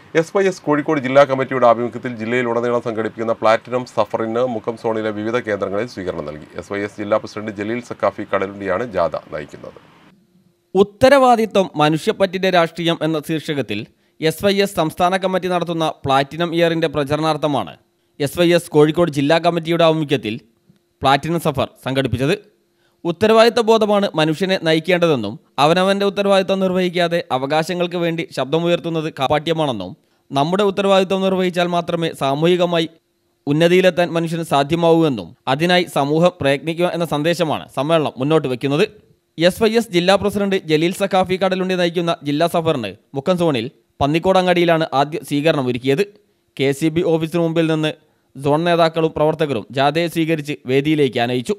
S Y S Kozhikode ജില്ലാ കമ്മിറ്റിയുടെ ആഭിമുഖ്യത്തിൽ ജില്ലയിലുടനീളം സംഘടിപ്പിക്കുന്ന പ്ലാറ്റിനം സഫറിന് മുക്കം സോണിലെ വിവിധ കേന്ദ്രങ്ങളിൽ സ്വീകരണം നൽകി എസ് വൈ എസ് ജില്ലാ പ്രസിഡന്റ് ജലീൽ സക്കാഫി കടലുണ്ടിയാണ് ജാഥ നയിക്കുന്നത് ഉത്തരവാദിത്വം മനുഷ്യപ്പറ്റിന്റെ രാഷ്ട്രീയം എന്ന ശീർഷകത്തിൽ എസ് വൈ എസ് സംസ്ഥാന കമ്മിറ്റി നടത്തുന്ന പ്ലാറ്റിനം ഇയറിന്റെ പ്രചരണാർത്ഥമാണ് എസ് വൈ എസ് കോഴിക്കോട് ജില്ലാ കമ്മിറ്റിയുടെ ആഭിമുഖ്യത്തിൽ പ്ലാറ്റിനം സഫർ സംഘടിപ്പിച്ചത് ഉത്തരവാദിത്വ ബോധമാണ് മനുഷ്യനെ നയിക്കേണ്ടതെന്നും അവനവന്റെ ഉത്തരവാദിത്വം നിർവഹിക്കാതെ അവകാശങ്ങൾക്ക് വേണ്ടി ശബ്ദമുയർത്തുന്നത് കാപാട്യമാണെന്നും നമ്മുടെ ഉത്തരവാദിത്വം നിർവഹിച്ചാൽ മാത്രമേ സാമൂഹികമായി ഉന്നതിയിലെത്താൻ മനുഷ്യന് സാധ്യമാവൂ എന്നും അതിനായി സമൂഹം പ്രയത്നിക്കുക എന്ന സന്ദേശമാണ് സമ്മേളനം മുന്നോട്ട് വയ്ക്കുന്നത് എസ് വൈ എസ് ജില്ലാ പ്രസിഡന്റ് ജലീൽ സഖാഫി കടലുണ്ടി നയിക്കുന്ന ജില്ലാ സഫറിന് മുക്കം സോണിൽ പന്നിക്കോടങ്ങാടിയിലാണ് ആദ്യ സ്വീകരണം ഒരുക്കിയത് കെ സി ബി ഓഫീസിന് മുമ്പിൽ നിന്ന് സോൺ നേതാക്കളും പ്രവർത്തകരും ജാഥയെ സ്വീകരിച്ച് വേദിയിലേക്ക് ആനയിച്ചു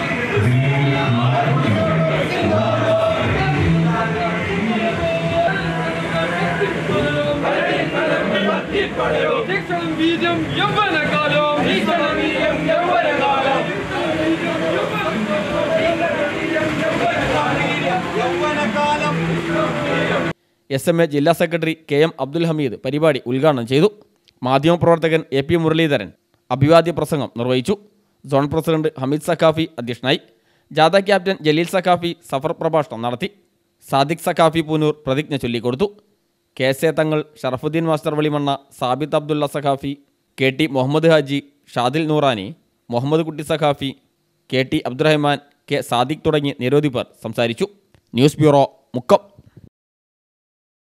ദീക്ഷണം ബീജം യൗവനകാലം ദീക്ഷണം ബീജം യൗവനകാലം എസ് എം എ ജില്ലാ secretary K M Abdul Hameed പരിപാടി ഉദ്ഘാടനം ചെയ്തു മാധ്യമപ്രവർത്തകൻ എ പി മുരളീധരൻ അഭിവാദ്യ പ്രസംഗം നിർവഹിച്ചു സോൺ പ്രസിഡന്റ് ഹമീദ് സഖാഫി അധ്യക്ഷനായി ജാഥ ക്യാപ്റ്റൻ ജലീൽ സഖാഫി സഫർ പ്രഭാഷണം നടത്തി സാദിഖ് സഖാഫി പൂനൂർ പ്രതിജ്ഞ ചൊല്ലിക്കൊടുത്തു കെ സെ Thangal Sharafuddeen master Velimanna Sabith Abdulla Sakhafi K T Muhammad Haji Shadil Noorani Muhammad Kutty Sakhafi K T Abdurahman K Sadiq തുടങ്ങി നിരവധി പേർ സംസാരിച്ചു ന്യൂസ് ബ്യൂറോ മുക്കം